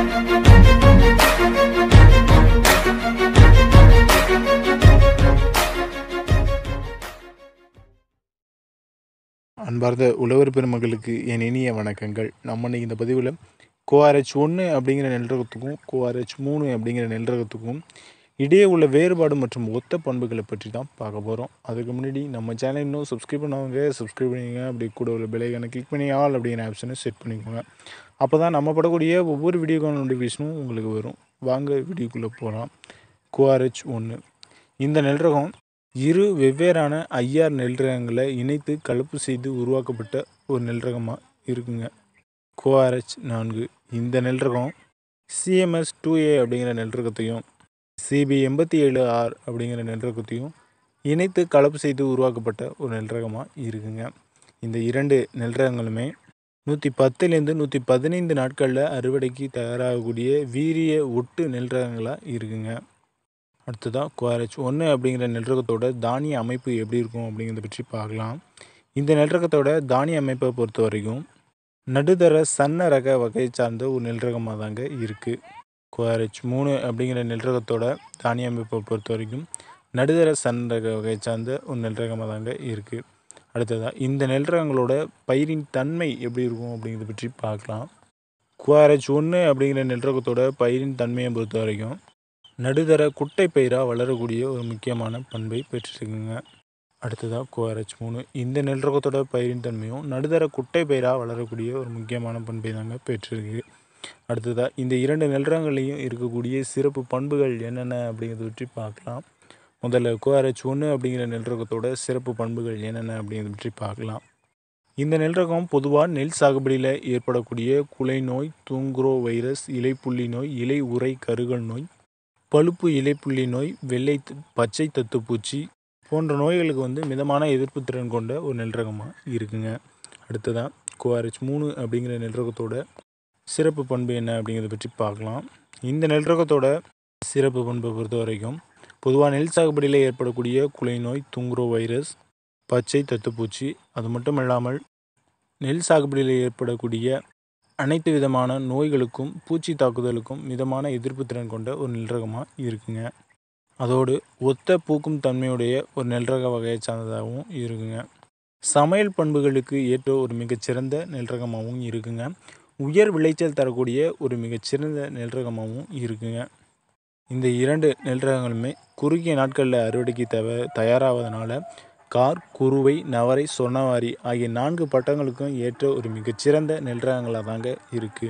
அன்பார்ந்த உழவர் பெருமக்களுக்கு என் இனிய வணக்கங்கள் நம்ம இன்னைக்கு இந்த பதிவில் கோஆர்ஹெச் ஒன்று அப்படிங்கிற நெல்ரகத்துக்கும் கோஆர்ஹெச் மூணு அப்படிங்கிற நெல்ரகத்துக்கும் இடையே உள்ள வேறுபாடு மற்றும் ஒத்த பண்புகளை பற்றி தான் பார்க்க போகிறோம் அதுக்கு முன்னாடி நம்ம சேனல் இன்னும் சப்ஸ்கிரைப் பண்ணவங்க சப்ஸ்கிரைப் பண்ணிக்கோங்க அப்படி கூட உள்ள பெலைக்கான கிளிக் பண்ணி ஆல் அப்படிங்கிற ஆப்ஷனை செட் பண்ணிக்கோங்க அப்போ தான் நம்ம படக்கூடிய ஒவ்வொரு வீடியோக்கான நோட்டிஃபிகேஷனும் உங்களுக்கு வரும் வாங்க வீடியோக்குள்ளே போகலாம் கோஆர்ஹெச் ஒன்று இந்த நெல்ரகம் இரு வெவ்வேறான ஐஆர் நெல் ரகங்களை இணைத்து கலப்பு செய்து உருவாக்கப்பட்ட ஒரு நெல் ரகமாக இருக்குங்க கோஆர்ஹெச் நான்கு இந்த நெல் ரகம் சிஎம்எஸ் டூ ஏ அப்படிங்கிற நெல் ரகத்தையும் சிபி எண்பத்தி ஏழு ஆர் அப்படிங்கிற நெல் ரகத்தையும் இணைத்து கலப்பு செய்து உருவாக்கப்பட்ட ஒரு நெல் ரகமாக இருக்குங்க இந்த இரண்டு நெல் ரகங்களுமே நூற்றி பத்துலேருந்து நூற்றி பதினைந்து நாட்களில் அறுவடைக்கு தயாராகக்கூடிய வீரிய ஒட்டு நெல் ரகங்களாக இருக்குங்க அடுத்ததாக குவாரச் ஒன்று அப்படிங்கிற நெல்ரகத்தோட தானிய அமைப்பு எப்படி இருக்கும் அப்படிங்கிறத பற்றி பார்க்கலாம் இந்த நெல்ரகத்தோட தானிய அமைப்பை பொறுத்த வரைக்கும் நடுத்தர சன்ன ரக வகையை சார்ந்த ஒரு நெல்ரகமாக தாங்க இருக்குது குவாரச் மூணு அப்படிங்கிற நெல்ரகத்தோட தானிய அமைப்பை பொறுத்த வரைக்கும் நடுத்தர சன் ரக வகையை சார்ந்த ஒரு நெல்ரகமாக தாங்க இருக்குது அடுத்ததாக இந்த நெல்ரகங்களோட பயிரின் தன்மை எப்படி இருக்கும் அப்படிங்கிறத பற்றி பார்க்கலாம் குவாரச் ஒன்று அப்படிங்கிற நெல்ரகத்தோட பயிரின் தன்மையை பொறுத்த வரைக்கும் நடுத்தர குட்டை பயிராக வளரக்கூடிய ஒரு முக்கியமான பண்பை பெற்றிருக்குங்க அடுத்ததாக கோஆர்ஹெச் மூணு இந்த நெல் ரகத்தோட பயிரின் தன்மையும் நடுத்தர குட்டை பயிராக வளரக்கூடிய ஒரு முக்கியமான பண்பை தாங்க பெற்றிருக்கு அடுத்ததாக இந்த இரண்டு நெல் ரகங்களையும் இருக்கக்கூடிய சிறப்பு பண்புகள் என்னென்ன அப்படிங்கிறத பற்றி பார்க்கலாம் முதல்ல கோஆர்ஹெச் ஒன்று அப்படிங்கிற நெல் ரகத்தோட சிறப்பு பண்புகள் என்னென்ன அப்படிங்கிறத பற்றி பார்க்கலாம் இந்த நெல் ரகம் பொதுவாக நெல் சாகுபடியில் ஏற்படக்கூடிய குலை நோய் தூங்குரோ வைரஸ் இலைப்புள்ளி நோய் இலை உரை கருகல் நோய் பழுப்பு இலைப்புள்ளி நோய் வெள்ளை த- பச்சை தத்துப்பூச்சி போன்ற நோய்களுக்கு வந்து மிதமான எதிர்ப்பு திறன் கொண்ட ஒரு நெல் ரகமாக இருக்குங்க அடுத்ததாக கோஆர்ஹெச் மூணு அப்படிங்கிற நெல் ரகத்தோட சிறப்பு பண்பு என்ன அப்படிங்கிறத பற்றி பார்க்கலாம் இந்த நெல் ரகத்தோட சிறப்பு பண்பை பொறுத்த வரைக்கும் பொதுவாக நெல் சாகுபடியில் ஏற்படக்கூடிய குலை நோய் துங்குரோ வைரஸ் பச்சை தத்துப்பூச்சி அது மட்டும் இல்லாமல் நெல் சாகுபடியில் ஏற்படக்கூடிய அனைத்து விதமான நோய்களுக்கும் பூச்சி தாக்குதலுக்கும் மிதமான எதிர்ப்பு திறன் கொண்ட ஒரு நெல்ரகமாக இருக்குங்க அதோடு ஒத்த பூக்கும் தன்மையுடைய ஒரு நெல்ரக வகையை சார்ந்ததாகவும் இருக்குங்க சமையல் பண்புகளுக்கு ஏற்ற ஒரு மிகச்சிறந்த நெல்ரகமாகவும் இருக்குங்க உயர் விளைச்சல் தரக்கூடிய ஒரு மிகச்சிறந்த நெல்ரகமாகவும் இருக்குங்க இந்த இரண்டு நெல்ரகங்களுமே குறுகிய நாட்களில் அறுவடைக்கு தவ தயாராவதனால கார் குருவை நவரை சொன்னவாரி ஆகிய நான்கு பட்டங்களுக்கும் ஏற்ற ஒரு மிகச்சிறந்த நெல்ரகங்களாக தாங்க இருக்குது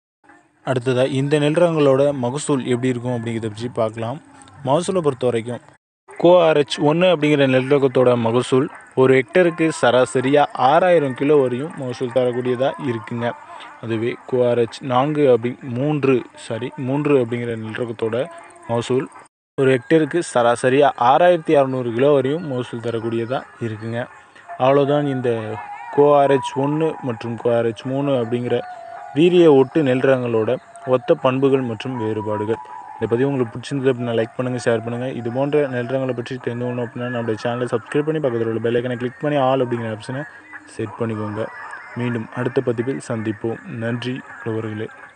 அடுத்ததாக இந்த நெல்ரகங்களோட மகசூல் எப்படி இருக்கும் அப்படிங்கிறத பற்றி பார்க்கலாம் மகசூலை பொறுத்த வரைக்கும் கோஆர்ஹெச் ஒன்று அப்படிங்கிற நெல்ரகத்தோட மகசூல் ஒரு ஹெக்டருக்கு சராசரியாக ஆறாயிரம் கிலோ வரையும் மகசூல் தரக்கூடியதாக இருக்குங்க அதுவே கோஆர்ஹெச் நான்கு அப்படி மூன்று சாரி மூன்று அப்படிங்கிற நெல்ரகத்தோட மகசூல் ஒரு ஹெக்டருக்கு சராசரியாக ஆறாயிரத்தி அறநூறு கிலோ வரையும் மகசூல் தரக்கூடியதாக இருக்குங்க அவ்வளோதான் இந்த கோஆர்ஹெச் ஒன்று மற்றும் கோஆர்ஹெச் மூணு அப்படிங்கிற வீரிய ஒட்டு நெல்ரகங்களோட ஒத்த பண்புகள் மற்றும் வேறுபாடுகள் இந்த பதிவு உங்களுக்கு பிடிச்சிருந்தது அப்படின்னா லைக் பண்ணுங்கள் ஷேர் பண்ணுங்கள் இது போன்ற நெல்ரகங்களை பற்றி தெரிந்து கொள்ளணும் அப்படின்னா நம்மளுடைய சேனலை சப்ஸ்கிரைப் பண்ணி பக்கத்தில் உள்ள பெல்லைக்கனை கிளிக் பண்ணி ஆல் அப்படிங்கிற ஆப்ஷனை செட் பண்ணிக்கோங்க மீண்டும் அடுத்த பதிவில் சந்திப்போம் நன்றி உறவுகளே